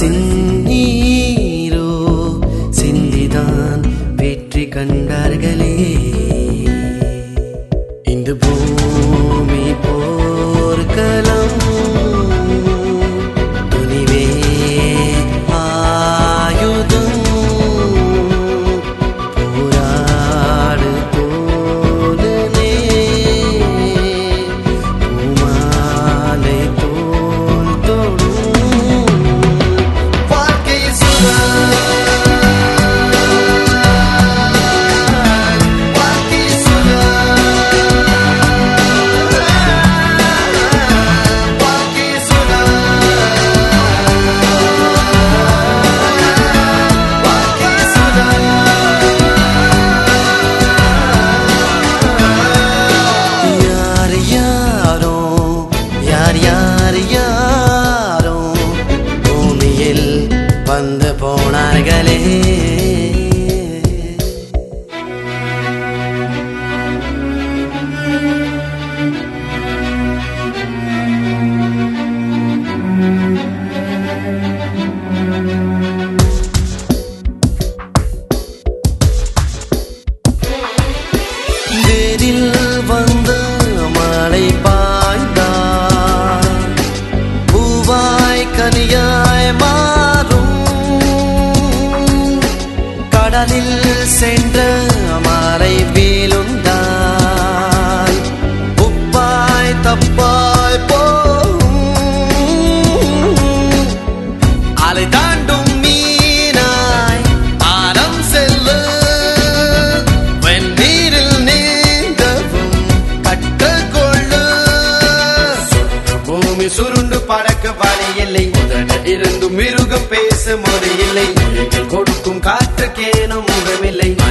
சின்னீரோ சிந்திதான் வெற்றி கண்டார்களே இந்த பூமி போர்க்களம் துணிவே ஆயுதம் போராடு தோழனே பூமாலை தோல் தொடும் வாழ்க்கை சுடா வாழ்க்கை சுடா வாழ்க்கை சுடா வாழ்க்கை சுடா யார் யாரோ யார் யார் யாரோ பூமியில் வந்து போனார்களே வேரில் வந்து மழை பாய்ந்தார் பூவாய் கனியாய் மாறும் கடலில் சென்ற மலை வீழுந்தாய் உப்பாய் தப்பாய் போகும் அலை தாண்டும் மீனாய் ஆரம் செல்ல வெந்நீரில் நீந்தவும் கற்றுக்கொள்ள பூமி சுருண்டு பறக்க வழி இல்லை முதல இருந்து மிருகம் பேச மொழி இல்லை நீங்கள் கொடுக்கும் காற்றுக்கேனும் முகமில்லை